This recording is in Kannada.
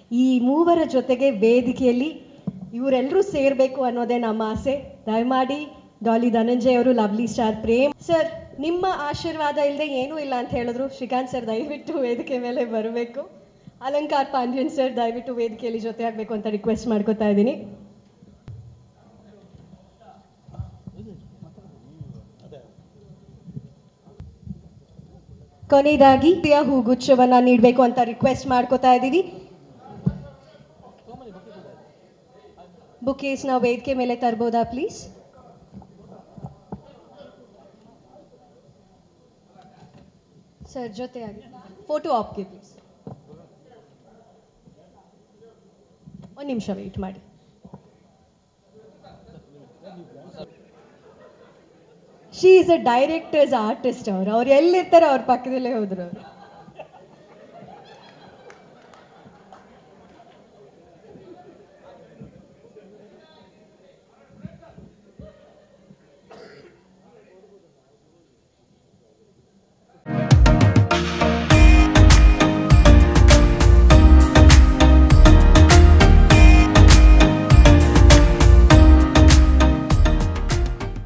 ಈ ಮೂವರ ಜೊತೆಗೆ ವೇದಿಕೆಯಲ್ಲಿ ಇವರೆಲ್ಲರೂ ಸೇರಬೇಕು ಅನ್ನೋದೇ ನಮ್ಮ ಆಸೆ ದಯಮಾಡಿ ಡಾಲಿ ಧನಂಜಯ್ ಅವರು ಲವ್ಲಿ ಸ್ಟಾರ್ ಪ್ರೇಮ್ ಸರ್ ನಿಮ್ಮ ಆಶೀರ್ವಾದ ಇಲ್ಲದೆ ಏನೂ ಇಲ್ಲ ಅಂತ ಹೇಳಿದ್ರು ಶ್ರೀಕಾಂತ್ ಸರ್ ದಯವಿಟ್ಟು ವೇದಿಕೆ ಮೇಲೆ ಬರಬೇಕು ಅಲಂಕಾರ್ ಪಾಂಡ್ಯನ್ ಸರ್ ದಯವಿಟ್ಟು ವೇದಿಕೆಯಲ್ಲಿ ಜೊತೆ ಆಗಬೇಕು ಅಂತ ರಿಕ್ವೆಸ್ಟ್ ಮಾಡ್ಕೋತಾ ಇದ್ದೀನಿ ಕೊನೆಯದಾಗಿ ಪ್ರಿಯ ಹೂಗುಚ್ಛವನ್ನ ನೀಡಬೇಕು ಅಂತ ರಿಕ್ವೆಸ್ಟ್ ಮಾಡ್ಕೋತಾ ಇದ್ದೀವಿ ಬುಕೇಸ್ ನಾವು ವೇದಿಕೆ ಮೇಲೆ ತರ್ಬೋದಾ ಪ್ಲೀಸ್ ಸರ್ ಜೊತೆಯಾಗಿ ಫೋಟೋ ಆಪ್ಗೆ ಪ್ಲೀಸ್ ಒಂದು ನಿಮಿಷ ವೆಯ್ಟ್ ಮಾಡಿ she is a directors artist ಅವರು ಅವ್ರು ಎಲ್ಲಿರ್ತಾರೆ ಅವ್ರ ಪಕ್ಕದಲ್ಲೇ ಹೋದ್ರು ಅವರು